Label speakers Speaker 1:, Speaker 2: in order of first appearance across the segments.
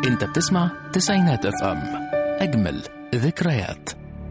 Speaker 1: انت بتسمع تسعينات اف ام اجمل ذكريات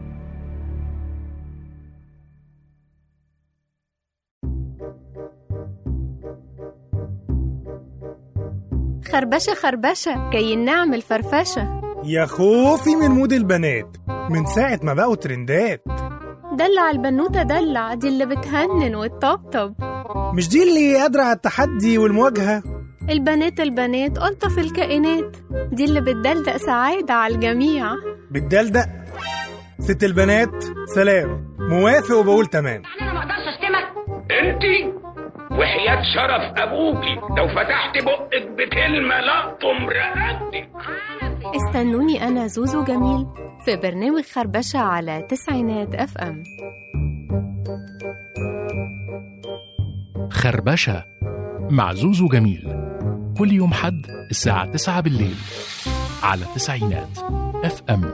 Speaker 2: خربشة خربشة كي نعمل فرفشة
Speaker 3: يا خوفي من مود البنات من ساعة ما بقوا ترندات
Speaker 2: دلع البنوتة دلع دي اللي بتهنن وتطبطب
Speaker 3: مش دي اللي قادرة على التحدي والمواجهة
Speaker 2: البنات البنات ألطف الكائنات دي اللي بتدلدق سعادة على الجميع
Speaker 3: بتدلدق ست البنات سلام موافق وبقول تمام
Speaker 4: انا ما اقدرش اشتمك
Speaker 5: انت وحياة شرف ابوكي لو فتحت بقك بكلمة لقطم رقبتك
Speaker 2: استنوني أنا زوزو جميل في برنامج خربشة على تسعينات أف أم
Speaker 1: خربشة مع زوزو جميل كل يوم حد الساعة 9 بالليل على تسعينات اف ام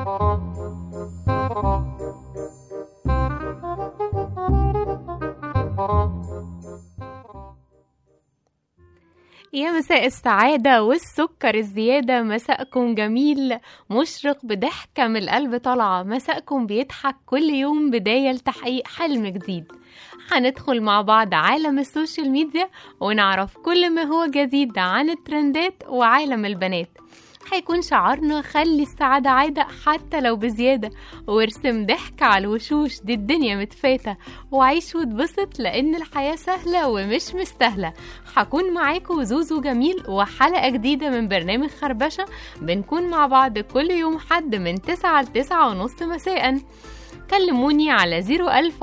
Speaker 2: يا مساء السعادة والسكر الزيادة مساءكم جميل مشرق بضحكة من القلب طالعة مساءكم بيضحك كل يوم بداية لتحقيق حلم جديد هندخل مع بعض عالم السوشيال ميديا ونعرف كل ما هو جديد عن الترندات وعالم البنات هيكون شعارنا خلي السعادة عادة حتى لو بزيادة وارسم ضحك على الوشوش دي الدنيا متفاتة وعيش واتبسط لأن الحياة سهلة ومش مستاهلة هكون معاكم زوزو جميل وحلقة جديدة من برنامج خربشة بنكون مع بعض كل يوم حد من 9 ل 9 ونص مساءً كلموني على 010427894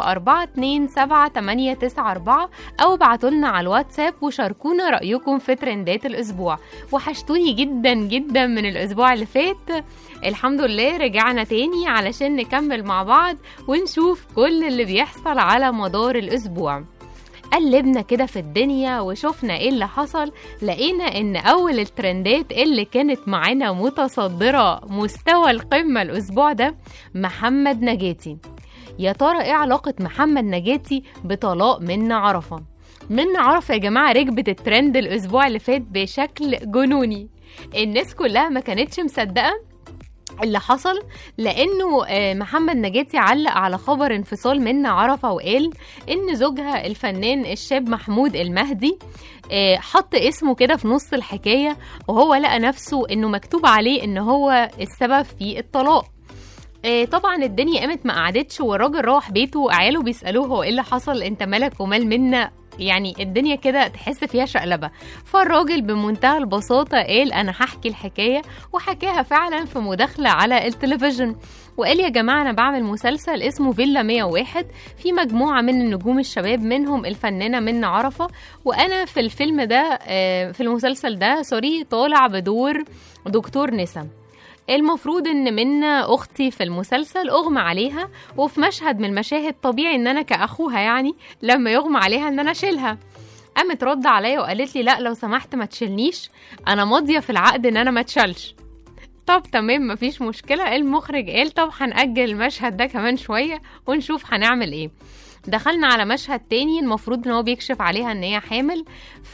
Speaker 2: أو ابعتولنا على الواتساب وشاركونا رأيكم في ترندات الأسبوع وحشتوني جدا جدا من الأسبوع اللي فات الحمد لله رجعنا تاني علشان نكمل مع بعض ونشوف كل اللي بيحصل على مدار الأسبوع قلبنا كده في الدنيا وشفنا ايه اللي حصل لقينا ان اول الترندات اللي كانت معانا متصدرة مستوى القمة الاسبوع ده محمد نجاتي يا ترى ايه علاقة محمد نجاتي بطلاق منا عرفة منا عرفة يا جماعة ركبت الترند الاسبوع اللي فات بشكل جنوني الناس كلها ما كانتش مصدقة اللي حصل لانه آه، محمد نجاتي علق على خبر انفصال منا عرفه وقال ان زوجها الفنان الشاب محمود المهدي آه، حط اسمه كده في نص الحكايه وهو لقى نفسه انه مكتوب عليه ان هو السبب في الطلاق آه، طبعا الدنيا قامت ما قعدتش والراجل راح بيته وعياله بيسالوه هو ايه اللي حصل انت مالك ومال منا يعني الدنيا كده تحس فيها شقلبه فالراجل بمنتهى البساطه قال انا هحكي الحكايه وحكاها فعلا في مداخله على التلفزيون وقال يا جماعه انا بعمل مسلسل اسمه فيلا 101 في مجموعه من النجوم الشباب منهم الفنانه منى عرفه وانا في الفيلم ده آه، في المسلسل ده سوري طالع بدور دكتور نسا المفروض ان منا اختي في المسلسل اغمى عليها وفي مشهد من المشاهد طبيعي ان انا كاخوها يعني لما يغمى عليها ان انا اشيلها قامت رد عليا وقالت لي لا لو سمحت ما تشيلنيش انا ماضيه في العقد ان انا ما اتشالش طب تمام مفيش مشكله المخرج قال طب هنأجل المشهد ده كمان شويه ونشوف هنعمل ايه دخلنا على مشهد تاني المفروض ان هو بيكشف عليها ان هي حامل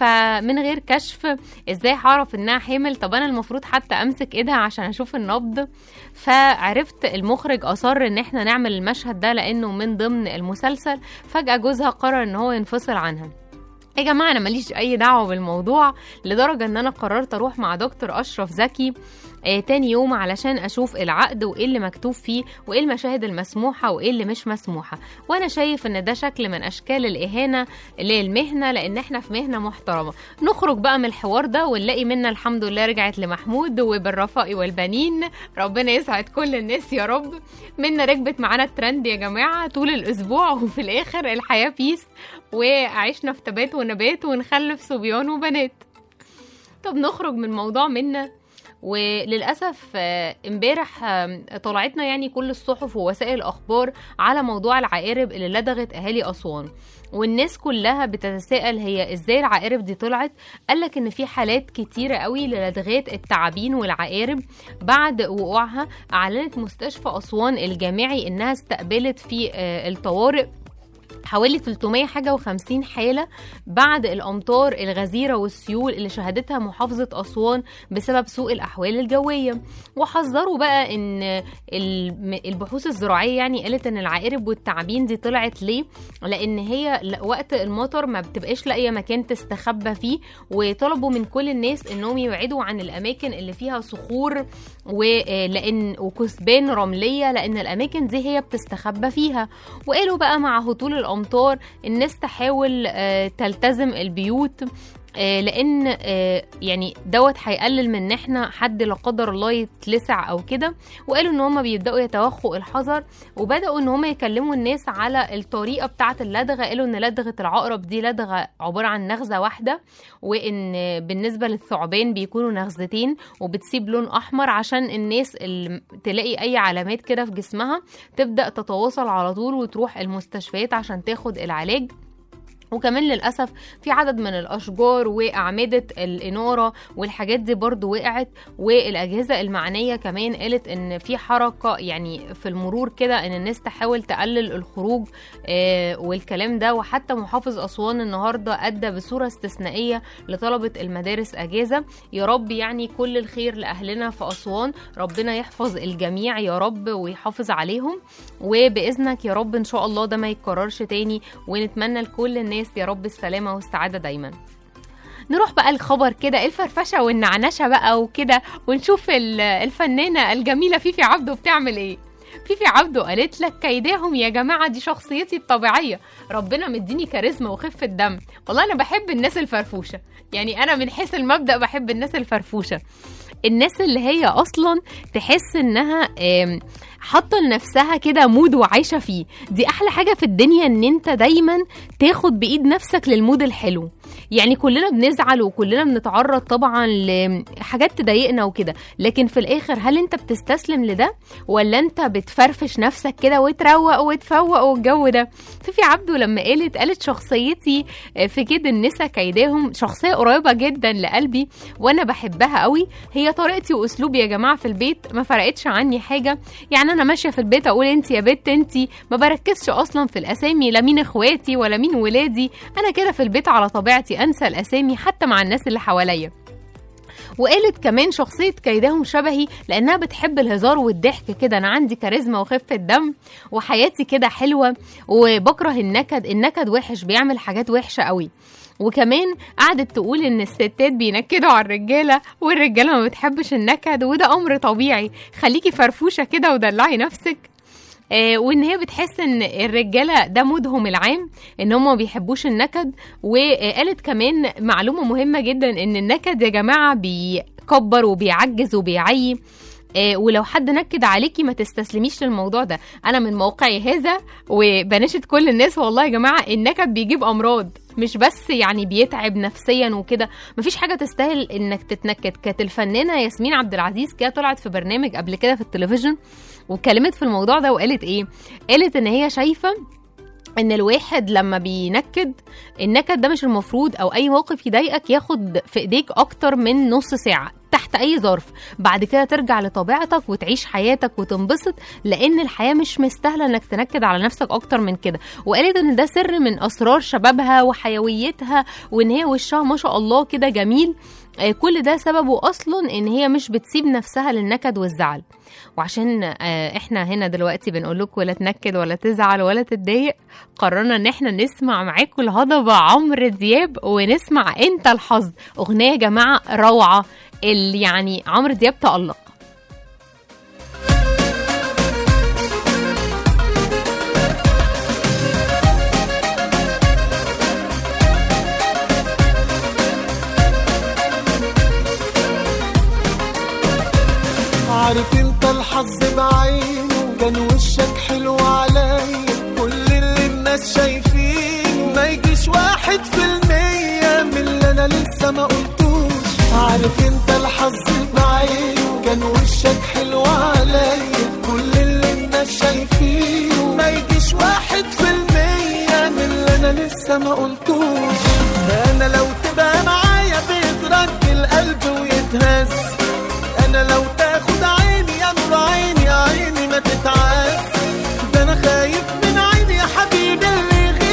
Speaker 2: فمن غير كشف ازاي هعرف انها حامل طب انا المفروض حتى امسك ايدها عشان اشوف النبض فعرفت المخرج اصر ان احنا نعمل المشهد ده لانه من ضمن المسلسل فجأة جوزها قرر ان هو ينفصل عنها يا جماعة أنا ماليش أي دعوة بالموضوع لدرجة إن أنا قررت أروح مع دكتور أشرف زكي آه تاني يوم علشان أشوف العقد وإيه اللي مكتوب فيه وإيه المشاهد المسموحة وإيه اللي مش مسموحة وأنا شايف إن ده شكل من أشكال الإهانة للمهنة لأن إحنا في مهنة محترمة نخرج بقى من الحوار ده ونلاقي منا الحمد لله رجعت لمحمود وبالرفاء والبنين ربنا يسعد كل الناس يا رب منا ركبت معانا الترند يا جماعة طول الأسبوع وفي الآخر الحياة بيس وعشنا في تبات ونبات ونخلف صبيان وبنات طب نخرج من موضوع منا وللاسف آه، امبارح آه، طلعتنا يعني كل الصحف ووسائل الاخبار على موضوع العقارب اللي لدغت اهالي اسوان والناس كلها بتتساءل هي ازاي العقارب دي طلعت قالك ان في حالات كتيرة قوي للدغات التعابين والعقارب بعد وقوعها اعلنت مستشفى اسوان الجامعي انها استقبلت في آه، الطوارئ حوالي 300 حاجة و50 حالة بعد الأمطار الغزيرة والسيول اللي شهدتها محافظة أسوان بسبب سوء الأحوال الجوية وحذروا بقى إن الم- البحوث الزراعية يعني قالت إن العقارب والتعابين دي طلعت ليه لأن هي ل- وقت المطر ما بتبقاش لاقية مكان تستخبى فيه وطلبوا من كل الناس إنهم يبعدوا عن الأماكن اللي فيها صخور ولأن وكثبان رملية لأن الأماكن دي هي بتستخبى فيها وقالوا بقى مع هطول الامطار الناس تحاول آه، تلتزم البيوت آه، لان آه، يعني دوت هيقلل من ان احنا حد لا قدر الله يتلسع او كده وقالوا ان هم بيبداوا يتوخوا الحذر وبداوا ان هم يكلموا الناس على الطريقه بتاعه اللدغه قالوا ان لدغه العقرب دي لدغه عباره عن نغزه واحده وان بالنسبه للثعبان بيكونوا نغزتين وبتسيب لون احمر عشان الناس اللي تلاقي اي علامات كده في جسمها تبدا تتواصل على طول وتروح المستشفيات عشان تاخد العلاج وكمان للأسف في عدد من الأشجار وأعمدة الإنارة والحاجات دي برضو وقعت والأجهزة المعنية كمان قالت إن في حركة يعني في المرور كده إن الناس تحاول تقلل الخروج آه والكلام ده وحتى محافظ أسوان النهاردة أدى بصورة استثنائية لطلبة المدارس أجازة يا رب يعني كل الخير لأهلنا في أسوان ربنا يحفظ الجميع يا رب ويحافظ عليهم وبإذنك يا رب إن شاء الله ده ما يتكررش تاني ونتمنى لكل الناس يا رب السلامة والسعادة دايما نروح بقى الخبر كده الفرفشة والنعنشة بقى وكده ونشوف ال- الفنانة الجميلة فيفي عبده بتعمل ايه فيفي عبده قالت لك كيداهم يا جماعة دي شخصيتي الطبيعية ربنا مديني كاريزما وخفة دم والله أنا بحب الناس الفرفوشة يعني أنا من حيث المبدأ بحب الناس الفرفوشة الناس اللي هي أصلا تحس إنها آم، حاطة لنفسها كده مود وعايشة فيه دي أحلى حاجة في الدنيا إن أنت دايما تاخد بإيد نفسك للمود الحلو يعني كلنا بنزعل وكلنا بنتعرض طبعا لحاجات تضايقنا وكده لكن في الاخر هل انت بتستسلم لده ولا انت بتفرفش نفسك كده وتروق وتفوق والجو ده فيفي عبده لما قالت قالت شخصيتي في كده النسا كيداهم شخصيه قريبه جدا لقلبي وانا بحبها قوي هي طريقتي واسلوبي يا جماعه في البيت ما فرقتش عني حاجه يعني انا ماشيه في البيت اقول انت يا بت انت ما بركزش اصلا في الاسامي لا مين اخواتي ولا مين ولادي انا كده في البيت على طبيعتي انسى الاسامي حتى مع الناس اللي حواليا وقالت كمان شخصية كيداهم شبهي لأنها بتحب الهزار والضحك كده أنا عندي كاريزما وخفة دم وحياتي كده حلوة وبكره النكد النكد وحش بيعمل حاجات وحشة قوي وكمان قعدت تقول ان الستات بينكدوا على الرجاله والرجاله ما بتحبش النكد وده امر طبيعي خليكي فرفوشه كده ودلعي نفسك آه، وان هي بتحس ان الرجاله ده مودهم العام ان هم ما بيحبوش النكد وقالت كمان معلومه مهمه جدا ان النكد يا جماعه بيكبر وبيعجز وبيعيي آه، ولو حد نكد عليكي ما تستسلميش للموضوع ده انا من موقعي هذا وبناشد كل الناس والله يا جماعه النكد بيجيب امراض مش بس يعني بيتعب نفسيا وكده مفيش حاجه تستاهل انك تتنكد كانت الفنانه ياسمين عبد العزيز كده طلعت في برنامج قبل كده في التلفزيون واتكلمت في الموضوع ده وقالت ايه قالت ان هي شايفه ان الواحد لما بينكد النكد ده مش المفروض او اي موقف يضايقك ياخد في ايديك اكتر من نص ساعه تحت اي ظرف بعد كده ترجع لطبيعتك وتعيش حياتك وتنبسط لان الحياه مش مستاهله انك تنكد على نفسك اكتر من كده وقالت ان ده سر من اسرار شبابها وحيويتها وان هي وشها ما شاء الله كده جميل آه، كل ده سببه اصلا ان هي مش بتسيب نفسها للنكد والزعل وعشان آه، احنا هنا دلوقتي بنقول لكم ولا تنكد ولا تزعل ولا تتضايق قررنا ان احنا نسمع معاكم الهضبه عمرو دياب ونسمع انت الحظ اغنيه يا جماعه روعه اللي يعني عمرو دياب تألق
Speaker 4: عارف انت الحظ بعينه كان وشك حلو عليا كل اللي الناس شايفينه ما يجيش واحد في المية من اللي انا لسه ما قلتوش عارف انت الحظ بعينه كان وشك حلو عليا كل اللي الناس شايفينه ما يجيش واحد في المية من اللي انا لسه ما قلتوش انا لو تبقى معايا بيترك القلب ويتهز انا لو تاخد عيني يا نور عيني يا عيني ما تتعز ده انا خايف من عيني يا حبيبي اللي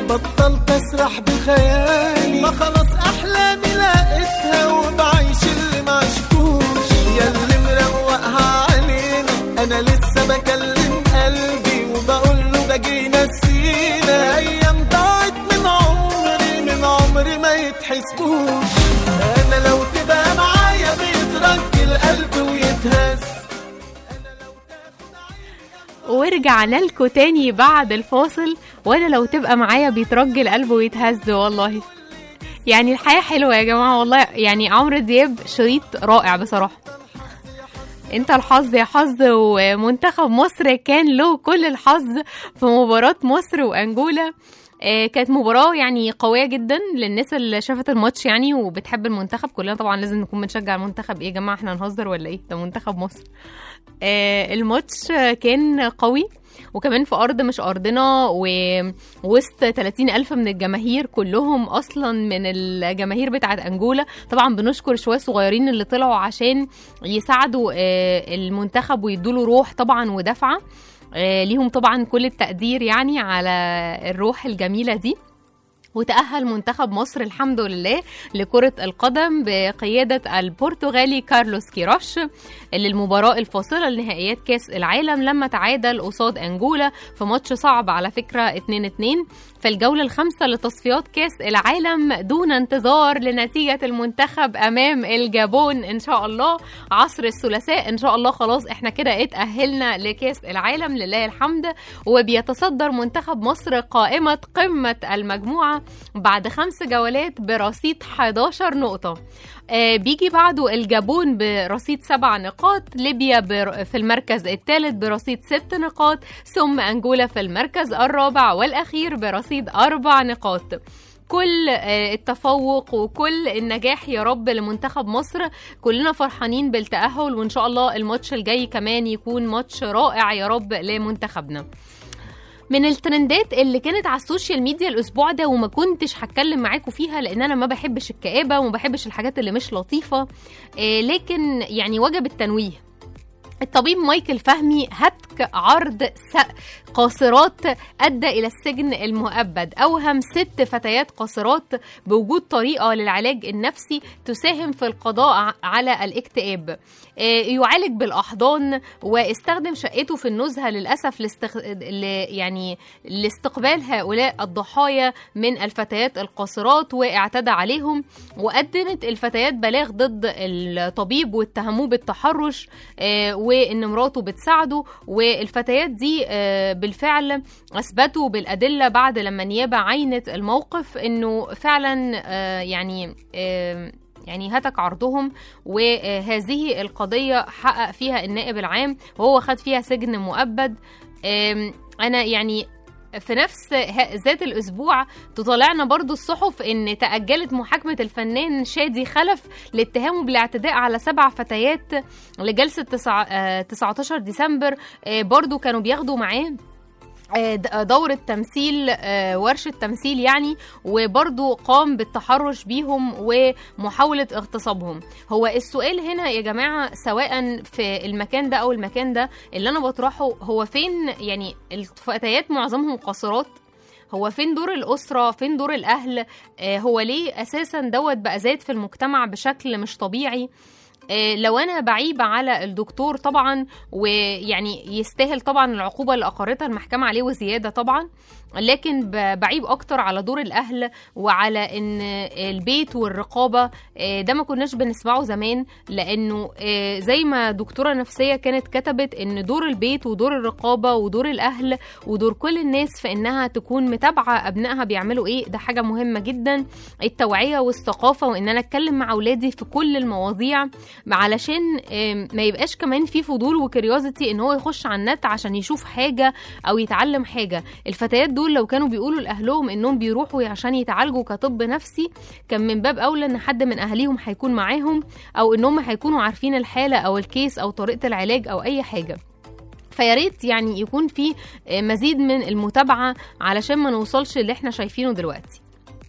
Speaker 4: بطلت اسرح بخيالي ما خلاص احلامي لقيتها وبعيش اللي ما عشتوش ياللي مروقها علينا انا لسه بكلم قلبي وبقول له ده جينا نسينا ايام ضاعت من عمري من عمري ما يتحسبوش انا لو تبقى معايا بيترك القلب ويتهز
Speaker 2: ورجعنا لكم تاني بعد الفاصل وانا لو تبقى معايا بيترج القلب ويتهز والله يعني الحياة حلوة يا جماعة والله يعني عمرو دياب شريط رائع بصراحة انت الحظ يا حظ ومنتخب مصر كان له كل الحظ في مباراة مصر وانجولا آه، كانت مباراة يعني قوية جدا للناس اللي شافت الماتش يعني وبتحب المنتخب كلنا طبعا لازم نكون بنشجع المنتخب ايه يا جماعة احنا هنهزر ولا ايه ده منتخب مصر آه، الماتش آه، كان قوي وكمان في أرض مش أرضنا ووسط 30 ألف من الجماهير كلهم أصلا من الجماهير بتاعة أنجولا طبعا بنشكر شوية صغيرين اللي طلعوا عشان يساعدوا آه، المنتخب ويدوله روح طبعا ودفعة آه، ليهم طبعا كل التقدير يعني على الروح الجميلة دي وتأهل منتخب مصر الحمد لله لكرة القدم بقيادة البرتغالي كارلوس كيروش للمباراة الفاصلة لنهائيات كأس العالم لما تعادل قصاد أنجولا في ماتش صعب على فكرة 2-2 في الجولة الخامسة لتصفيات كأس العالم دون انتظار لنتيجة المنتخب أمام الجابون إن شاء الله عصر الثلاثاء إن شاء الله خلاص إحنا كده اتأهلنا لكأس العالم لله الحمد وبيتصدر منتخب مصر قائمة قمة المجموعة بعد خمس جولات برصيد 11 نقطة آه، بيجي بعده الجابون برصيد سبع نقاط ليبيا بر- في المركز الثالث برصيد ست نقاط ثم أنجولا في المركز الرابع والأخير برصيد أربع نقاط كل آه، التفوق وكل النجاح يا رب لمنتخب مصر كلنا فرحانين بالتأهل وإن شاء الله الماتش الجاي كمان يكون ماتش رائع يا رب لمنتخبنا من الترندات اللي كانت على السوشيال ميديا الاسبوع ده وما كنتش هتكلم معاكم فيها لان انا ما بحبش الكآبه وما بحبش الحاجات اللي مش لطيفه آه، لكن يعني وجب التنويه الطبيب مايكل فهمي هتك عرض س- قاصرات ادى الى السجن المؤبد اوهم ست فتيات قاصرات بوجود طريقه للعلاج النفسي تساهم في القضاء ع- على الاكتئاب آه، يعالج بالاحضان واستخدم شقته في النزهه للاسف لاستخ... ل... يعني لاستقبال هؤلاء الضحايا من الفتيات القاصرات واعتدى عليهم وقدمت الفتيات بلاغ ضد الطبيب واتهموه بالتحرش آه، وان مراته بتساعده والفتيات دي آه، بالفعل اثبتوا بالادله بعد لما النيابه عينت الموقف انه فعلا آه، يعني آه، يعني هتك عرضهم وهذه القضية حقق فيها النائب العام وهو خد فيها سجن مؤبد آم، أنا يعني في نفس ه- ذات الأسبوع تطلعنا برضو الصحف إن تأجلت محاكمة الفنان شادي خلف لاتهامه بالاعتداء على سبع فتيات لجلسة تسع- آه، 19 ديسمبر آه، برضو كانوا بياخدوا معاه آه، د- دورة تمثيل آه، ورشة تمثيل يعني وبرضو قام بالتحرش بيهم ومحاولة اغتصابهم هو السؤال هنا يا جماعة سواء في المكان ده أو المكان ده اللي أنا بطرحه هو فين يعني الفتيات معظمهم قاصرات هو فين دور الأسرة فين دور الأهل آه، هو ليه أساسا دوت بقى زاد في المجتمع بشكل مش طبيعي آه، لو انا بعيب على الدكتور طبعا ويعني يستاهل طبعا العقوبه اللي اقرتها المحكمه عليه وزياده طبعا لكن ب- بعيب اكتر على دور الاهل وعلى ان البيت والرقابه آه، ده ما كناش بنسمعه زمان لانه آه، زي ما دكتوره نفسيه كانت كتبت ان دور البيت ودور الرقابه ودور الاهل ودور كل الناس في انها تكون متابعه ابنائها بيعملوا ايه ده حاجه مهمه جدا التوعيه والثقافه وان انا اتكلم مع اولادي في كل المواضيع علشان آم، ما يبقاش كمان في فضول وكريوزيتي ان هو يخش على النت عشان يشوف حاجه او يتعلم حاجه الفتيات دول لو كانوا بيقولوا لاهلهم انهم بيروحوا عشان يتعالجوا كطب نفسي كان من باب اولى ان حد من اهاليهم هيكون معاهم او انهم هيكونوا عارفين الحاله او الكيس او طريقه العلاج او اي حاجه فيا ريت يعني يكون في آه، مزيد من المتابعه علشان ما نوصلش اللي احنا شايفينه دلوقتي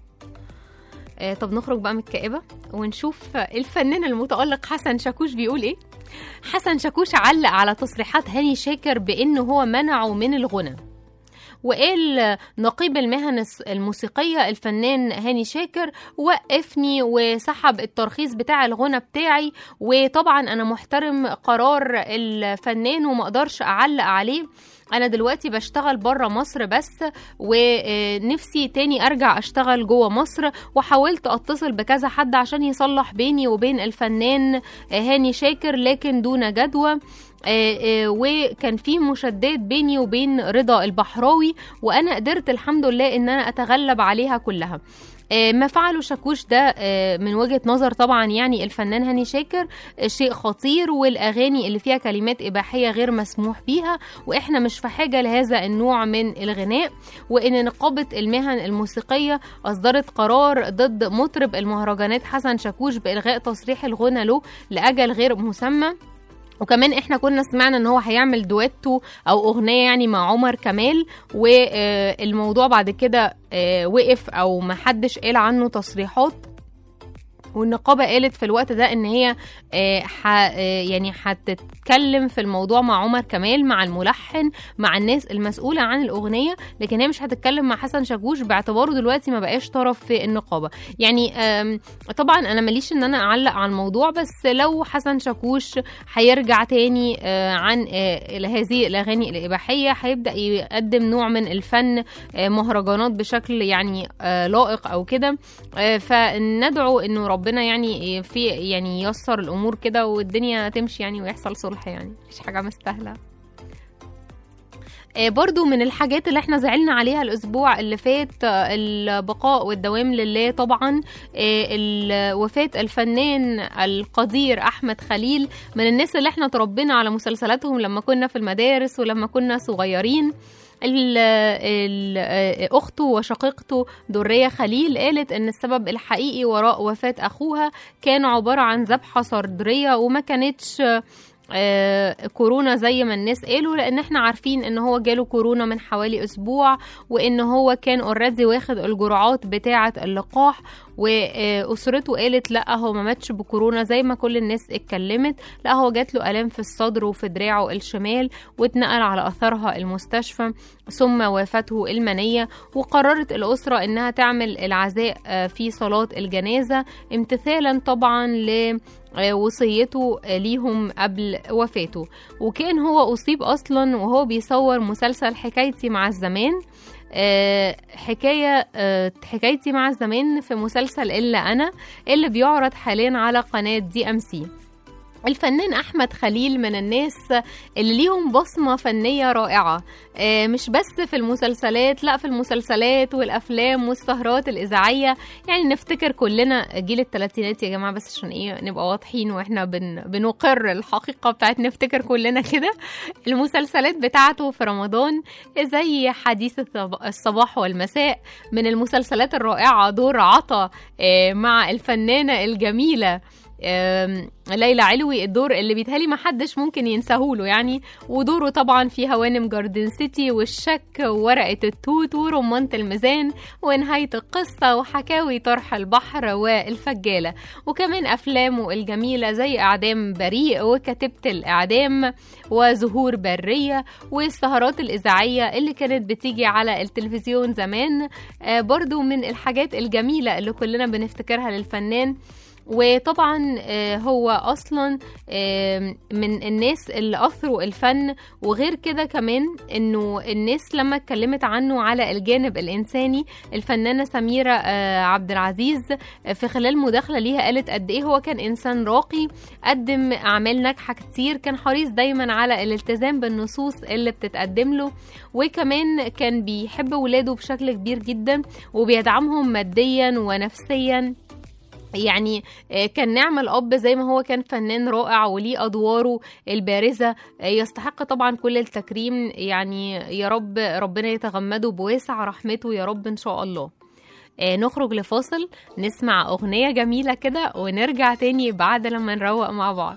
Speaker 2: آه، طب نخرج بقى من الكآبة ونشوف آه، الفنان المتألق حسن شاكوش بيقول ايه حسن شاكوش علق على تصريحات هاني شاكر بانه هو منعه من الغنى وقال نقيب المهن الس- الموسيقية الفنان هاني شاكر وقفني وسحب الترخيص بتاع الغنى بتاعي وطبعا انا محترم قرار الفنان وما اقدرش اعلق عليه انا دلوقتي بشتغل بره مصر بس ونفسي تاني ارجع اشتغل جوه مصر وحاولت اتصل بكذا حد عشان يصلح بيني وبين الفنان هاني شاكر لكن دون جدوى آه، آه، وكان في مشادات بيني وبين رضا البحراوي وانا قدرت الحمد لله ان انا اتغلب عليها كلها آه، ما فعله شاكوش ده آه، من وجهة نظر طبعا يعني الفنان هاني شاكر آه، شيء خطير والأغاني اللي فيها كلمات إباحية غير مسموح بيها وإحنا مش في حاجة لهذا النوع من الغناء وإن نقابة المهن الموسيقية أصدرت قرار ضد مطرب المهرجانات حسن شاكوش بإلغاء تصريح الغنى له لأجل غير مسمى وكمان احنا كنا سمعنا ان هو هيعمل دويتو او اغنيه يعني مع عمر كمال والموضوع بعد كده آه، وقف او ما حدش قال عنه تصريحات والنقابه قالت في الوقت ده ان هي آه، ح آه، يعني هتتكلم في الموضوع مع عمر كمال مع الملحن مع الناس المسؤوله عن الاغنيه لكن هي مش هتتكلم مع حسن شاكوش باعتباره دلوقتي ما بقاش طرف في النقابه يعني آم، طبعا انا ماليش ان انا اعلق على الموضوع بس لو حسن شاكوش هيرجع تاني آه، عن آه، هذه الاغاني الاباحيه هيبدا يقدم نوع من الفن آه، مهرجانات بشكل يعني آه، لائق او كده آه، فندعو انه ربنا يعني في يعني ييسر الامور كده والدنيا تمشي يعني ويحصل صلح يعني مفيش حاجه مستاهله آه، برضو من الحاجات اللي احنا زعلنا عليها الاسبوع اللي فات آه، البقاء والدوام لله طبعا آه، ال- وفاة الفنان القدير احمد خليل من الناس اللي احنا تربينا على مسلسلاتهم لما كنا في المدارس ولما كنا صغيرين ال- ال- آه، اخته وشقيقته دريه خليل قالت ان السبب الحقيقي وراء وفاه اخوها كان عباره عن ذبحه صدريه وما كانتش آه، كورونا زي ما الناس قالوا لان احنا عارفين ان هو جاله كورونا من حوالي اسبوع وان هو كان اوريدي واخد الجرعات بتاعه اللقاح واسرته قالت لا هو ما ماتش بكورونا زي ما كل الناس اتكلمت لا هو جات له الام في الصدر وفي دراعه الشمال واتنقل على اثرها المستشفى ثم وافته المنيه وقررت الاسره انها تعمل العزاء آه، في صلاه الجنازه امتثالا طبعا ل آه، وصيته آه، ليهم قبل وفاته وكان هو أصيب أصلا وهو بيصور مسلسل حكايتي مع الزمان آه، حكاية آه، حكايتي مع الزمان في مسلسل إلا أنا اللي بيعرض حاليا على قناة دي أم سي الفنان احمد خليل من الناس اللي ليهم بصمه فنيه رائعه آه، مش بس في المسلسلات لا في المسلسلات والافلام والسهرات الاذاعيه يعني نفتكر كلنا جيل الثلاثينات يا جماعه بس عشان ايه نبقى واضحين واحنا بن بنقر الحقيقه بتاعت نفتكر كلنا كده المسلسلات بتاعته في رمضان زي حديث الصب- الصباح والمساء من المسلسلات الرائعه دور عطا آه، مع الفنانه الجميله آم، ليلى علوي الدور اللي بيتهيألي ما حدش ممكن ينساهوله يعني ودوره طبعا في هوانم جاردن سيتي والشك وورقة التوت ورمانة الميزان ونهاية القصة وحكاوي طرح البحر والفجالة وكمان أفلامه الجميلة زي إعدام بريء وكتيبة الإعدام وزهور برية والسهرات الإذاعية اللي كانت بتيجي على التلفزيون زمان آه، برضو من الحاجات الجميلة اللي كلنا بنفتكرها للفنان وطبعا آه، هو اصلا آه، من الناس اللي اثروا الفن وغير كده كمان انه الناس لما اتكلمت عنه على الجانب الانساني الفنانه سميره آه، عبد العزيز آه، في خلال مداخله ليها قالت قد ايه هو كان انسان راقي قدم اعمال ناجحه كتير كان حريص دايما على الالتزام بالنصوص اللي بتتقدم له وكمان كان بيحب ولاده بشكل كبير جدا وبيدعمهم ماديا ونفسيا يعني آه، كان نعم الأب زي ما هو كان فنان رائع وليه أدواره البارزة آه، يستحق طبعا كل التكريم يعني يا رب ربنا يتغمده بواسع رحمته يا رب إن شاء الله آه، نخرج لفاصل نسمع أغنية جميلة كده ونرجع تاني بعد لما نروق مع بعض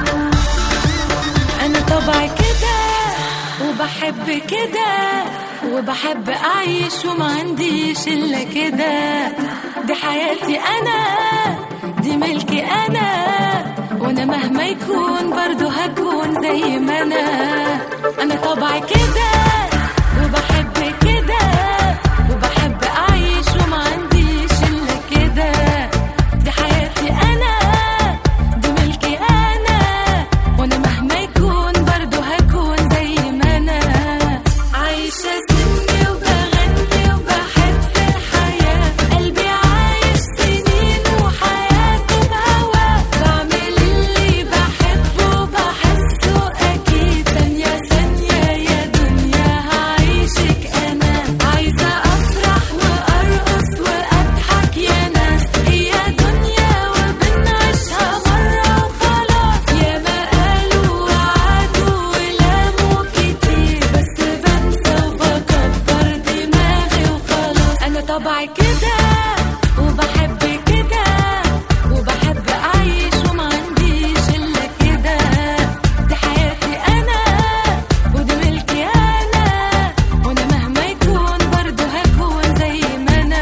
Speaker 6: انا طبعي كده وبحب كده وبحب أعيش وما عنديش إلا كده دي حياتي أنا دي ملكي أنا وأنا مهما يكون برضو هكون زي ما أنا أنا طبعي كده وبحب كده وبحب أعيش وما عنديش إلا كده دي حياتي أنا دي ملكي أنا وأنا مهما يكون برضو هكون زي ما أنا عايشة سني وبغني وبحب الحياة قلبي عايش سنين وحياته بهوا بعمل اللي بحبه وبحسه أكيد ثانية ثانية يا دنيا هعيشك أنا عايزة أفرح وأرقص وأضحك يا ناس هي دنيا وبنعيشها مرة وخلاص يا ما قالوا وعدوا ولاموا كتير بس بنسى وبكبر دماغي وخلاص أنا طبعي كده وبحب كده وبحب أعيش وما عنديش إلا كده دي حياتي أنا ودي ملكي أنا وأنا مهما يكون برضه هكون زي ما أنا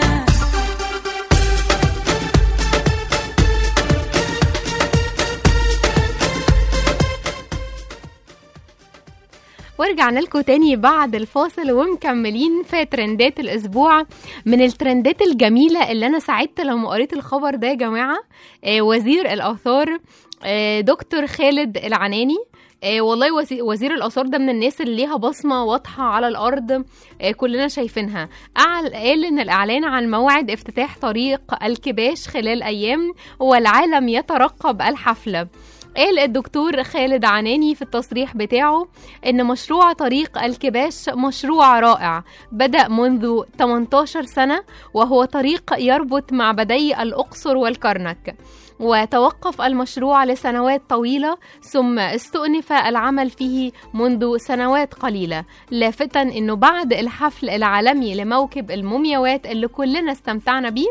Speaker 2: ورجعنا لكم تاني بعد الفاصل ومكملين في ترندات الاسبوع من الترندات الجميله اللي انا سعدت لما قريت الخبر ده يا جماعه آه وزير الاثار آه دكتور خالد العناني آه والله وزي- وزير الاثار ده من الناس اللي ليها بصمه واضحه على الارض آه كلنا شايفينها أعل- قال ان الاعلان عن موعد افتتاح طريق الكباش خلال ايام والعالم يترقب الحفله قال الدكتور خالد عناني في التصريح بتاعه إن مشروع طريق الكباش مشروع رائع بدأ منذ 18 سنة وهو طريق يربط معبدي الأقصر والكرنك وتوقف المشروع لسنوات طويلة ثم استؤنف العمل فيه منذ سنوات قليلة لافتا أنه بعد الحفل العالمي لموكب المومياوات اللي كلنا استمتعنا بيه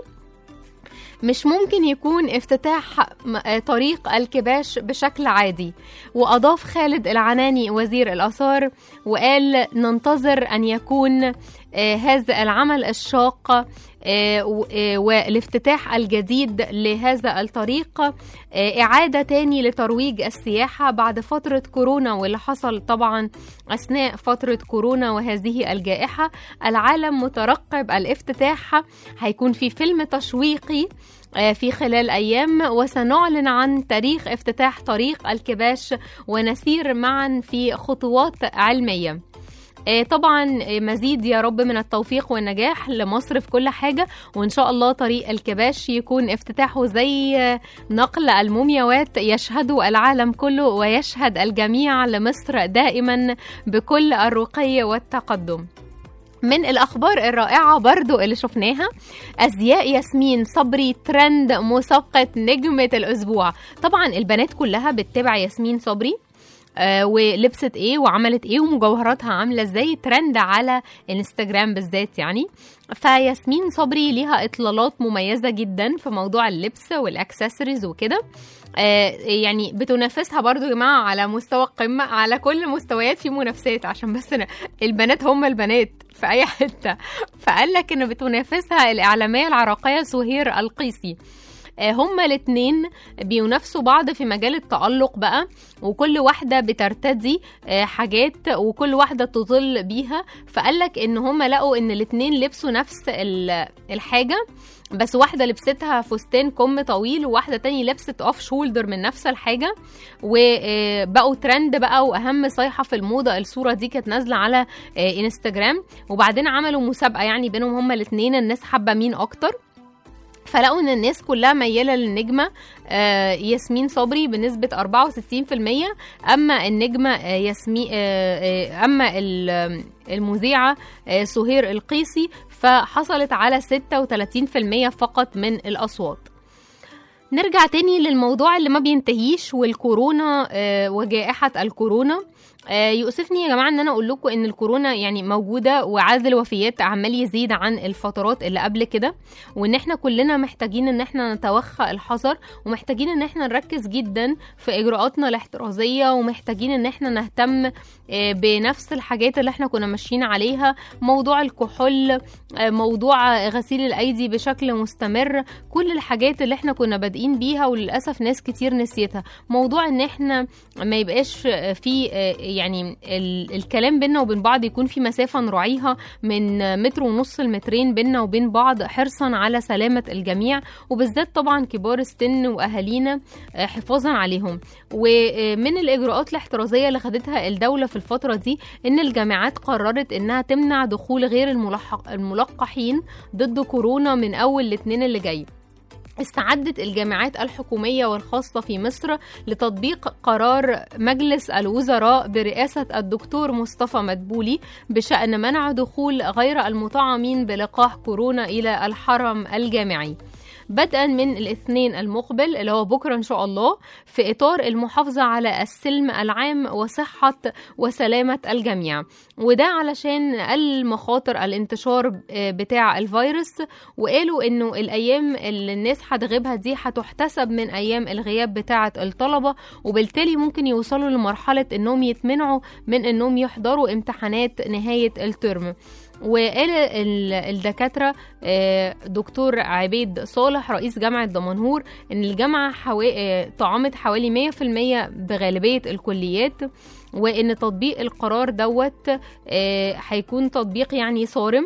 Speaker 2: مش ممكن يكون افتتاح م- طريق الكباش بشكل عادي وأضاف خالد العناني وزير الآثار وقال ننتظر أن يكون آه، هذا العمل الشاق آه، و- آه، والافتتاح الجديد لهذا الطريق آه، إعادة تاني لترويج السياحة بعد فترة كورونا واللي حصل طبعا أثناء فترة كورونا وهذه الجائحة العالم مترقب الافتتاح هيكون في فيلم تشويقي آه، في خلال أيام وسنعلن عن تاريخ افتتاح طريق الكباش ونسير معا في خطوات علمية آه، طبعا آه، مزيد يا رب من التوفيق والنجاح لمصر في كل حاجة وإن شاء الله طريق الكباش يكون افتتاحه زي آه، نقل المومياوات يشهده العالم كله ويشهد الجميع لمصر دائما بكل الرقي والتقدم من الأخبار الرائعة برضو اللي شفناها أزياء ياسمين صبري ترند مسابقة نجمة الأسبوع طبعا البنات كلها بتتابع ياسمين صبري آه ولبست ايه وعملت ايه ومجوهراتها عامله ازاي ترند على انستجرام بالذات يعني فياسمين صبري ليها اطلالات مميزه جدا في موضوع اللبس والاكسسوارز وكده آه يعني بتنافسها برضو يا جماعه على مستوى القمه على كل المستويات في منافسات عشان بس أنا البنات هم البنات في اي حته فقال لك ان بتنافسها الاعلاميه العراقيه سهير القيسي آه، هما الاتنين بينافسوا بعض في مجال التألق بقى وكل واحدة بترتدي آه، حاجات وكل واحدة تطل بيها فقالك ان هما لقوا ان الاتنين لبسوا نفس ال- الحاجة بس واحدة لبستها فستان كم طويل وواحدة تاني لبست اوف شولدر من نفس الحاجة وبقوا ترند بقى واهم صيحة في الموضة الصورة دي كانت نازلة على آه، انستجرام وبعدين عملوا مسابقة يعني بينهم هما الاتنين الناس حابة مين اكتر فلقوا ان الناس كلها مياله للنجمه آه، ياسمين صبري بنسبه 64% اما النجمه آه، ياسمين آه، آه، اما ال- آه، المذيعه آه، سهير القيسي فحصلت على 36% فقط من الاصوات نرجع تاني للموضوع اللي ما بينتهيش والكورونا آه، وجائحة الكورونا آه، يؤسفني يا جماعه ان انا اقول لكم ان الكورونا يعني موجوده وعدد الوفيات عمال يزيد عن الفترات اللي قبل كده وان احنا كلنا محتاجين ان احنا نتوخى الحذر ومحتاجين ان احنا نركز جدا في اجراءاتنا الاحترازيه ومحتاجين ان احنا نهتم آه، بنفس الحاجات اللي احنا كنا ماشيين عليها موضوع الكحول آه، موضوع غسيل الايدي بشكل مستمر كل الحاجات اللي احنا كنا بادئين بيها وللاسف ناس كتير نسيتها موضوع ان احنا ما يبقاش في آه، يعني ال- الكلام بينا وبين بعض يكون في مسافه نراعيها من متر ونص لمترين بينا وبين بعض حرصا على سلامه الجميع وبالذات طبعا كبار السن واهالينا آه، حفاظا عليهم ومن الاجراءات الاحترازيه اللي خدتها الدوله في الفتره دي ان الجامعات قررت انها تمنع دخول غير الملحق الملقحين ضد كورونا من اول الاثنين اللي جاي استعدت الجامعات الحكومية والخاصة في مصر لتطبيق قرار مجلس الوزراء برئاسة الدكتور مصطفى مدبولي بشأن منع دخول غير المطعمين بلقاح كورونا إلى الحرم الجامعي بدءا من الاثنين المقبل اللي هو بكره ان شاء الله في اطار المحافظه على السلم العام وصحه وسلامه الجميع وده علشان نقلل مخاطر الانتشار بتاع الفيروس وقالوا انه الايام اللي الناس هتغيبها دي هتحتسب من ايام الغياب بتاعه الطلبه وبالتالي ممكن يوصلوا لمرحله انهم يتمنعوا من انهم يحضروا امتحانات نهايه الترم وقال ال- الدكاترة آه، دكتور عبيد صالح رئيس جامعة دمنهور إن الجامعة حوا... آه، طعمت حوالي 100% بغالبية الكليات وإن تطبيق القرار دوت آه، هيكون تطبيق يعني صارم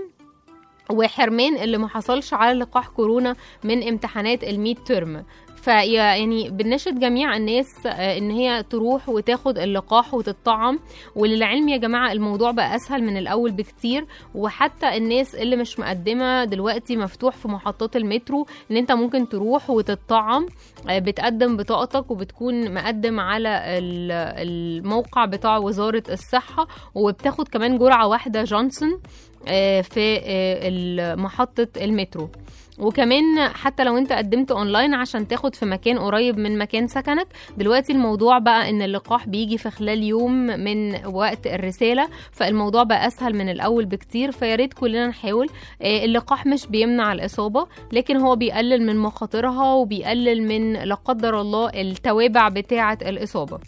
Speaker 2: وحرمان اللي ما حصلش على لقاح كورونا من امتحانات الميد ترم فيعني بنشد جميع الناس آه، ان هي تروح وتاخد اللقاح وتطعم وللعلم يا جماعه الموضوع بقى اسهل من الاول بكتير وحتى الناس اللي مش مقدمه دلوقتي مفتوح في محطات المترو ان انت ممكن تروح وتطعم آه، بتقدم بطاقتك وبتكون مقدم على ال- الموقع بتاع وزاره الصحه وبتاخد كمان جرعه واحده جونسون آه، في آه، محطه المترو وكمان حتى لو انت قدمت اونلاين عشان تاخد في مكان قريب من مكان سكنك دلوقتي الموضوع بقى ان اللقاح بيجي في خلال يوم من وقت الرساله فالموضوع بقى اسهل من الاول بكتير فيا ريت كلنا نحاول آه، اللقاح مش بيمنع الاصابه لكن هو بيقلل من مخاطرها وبيقلل من لا قدر الله التوابع بتاعه الاصابه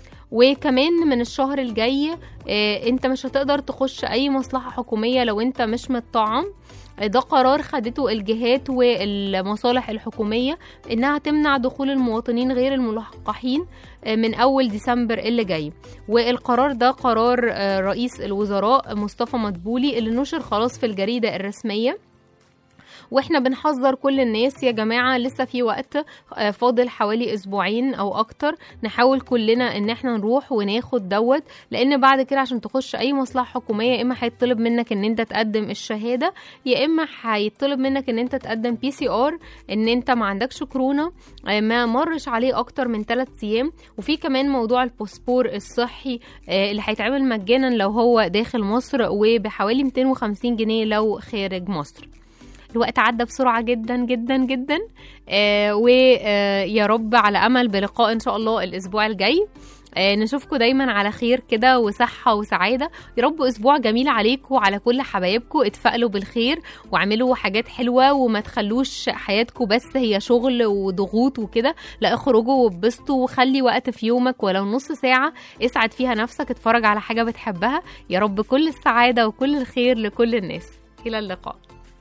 Speaker 2: وكمان من الشهر الجاي آه، انت مش هتقدر تخش اي مصلحه حكوميه لو انت مش متطعم ده قرار خدته الجهات والمصالح الحكومية إنها تمنع دخول المواطنين غير الملقحين من أول ديسمبر اللي جاي والقرار ده قرار آه، رئيس الوزراء مصطفى مدبولي اللي نشر خلاص في الجريدة الرسمية واحنا بنحذر كل الناس يا جماعة لسه في وقت آه، فاضل حوالي اسبوعين او اكتر نحاول كلنا ان احنا نروح وناخد دوت لان بعد كده عشان تخش اي مصلحة حكومية يا اما هيطلب منك ان انت تقدم الشهادة يا اما هيطلب منك ان انت تقدم بي سي ار ان انت ما عندكش كورونا آه، ما مرش عليه اكتر من 3 ايام وفي كمان موضوع الباسبور الصحي آه، اللي هيتعمل مجانا لو هو داخل مصر وبحوالي 250 جنيه لو خارج مصر الوقت عدى بسرعة جدا جدا جدا آه ويا رب على أمل بلقاء إن شاء الله الأسبوع الجاي آه نشوفكم دايما على خير كده وصحة وسعادة يا رب أسبوع جميل عليكم وعلى كل حبايبكم اتفائلوا بالخير واعملوا حاجات حلوة وما تخلوش حياتكم بس هي شغل وضغوط وكده لا اخرجوا واتبسطوا وخلي وقت في يومك ولو نص ساعة اسعد فيها نفسك اتفرج على حاجة بتحبها يا رب كل السعادة وكل الخير لكل الناس إلى اللقاء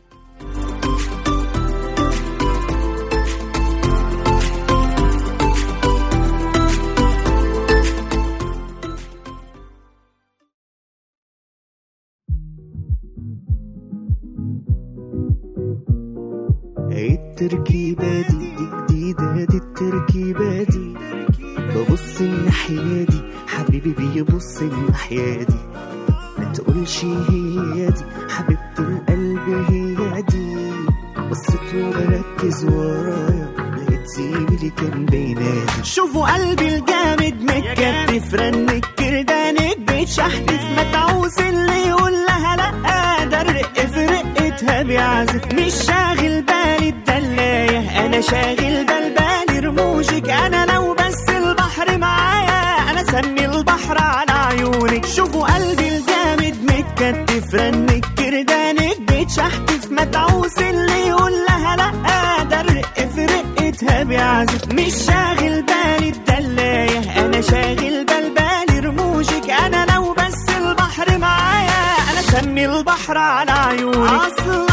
Speaker 7: التركيبة دي دي جديدة دي التركيبة دي ببص الناحية دي حبيبي بيبص الناحية دي ما تقولش هي دي حبيبة القلب هي دي بصيت وبركز ورايا لقيت زميلي كان بينادي شوفوا قلبي الجامد متكتف رنك كردانك بيتشحتف ما تعوز اللي يقول لها لا ده الرق في رقتها بيعزف مش شاغل بالي الدلاية انا شاغل بال بالي رموشك انا لو بس البحر معايا انا سمي البحر على عيوني فرنك كردانك بتشحتف متعوس اللي يقول لها لا ده الرق في رقتها بيعزف مش شاغل بالي الدلاية انا شاغل بال بالي رموشك انا لو بس البحر معايا انا سمي البحر على عيونك اصل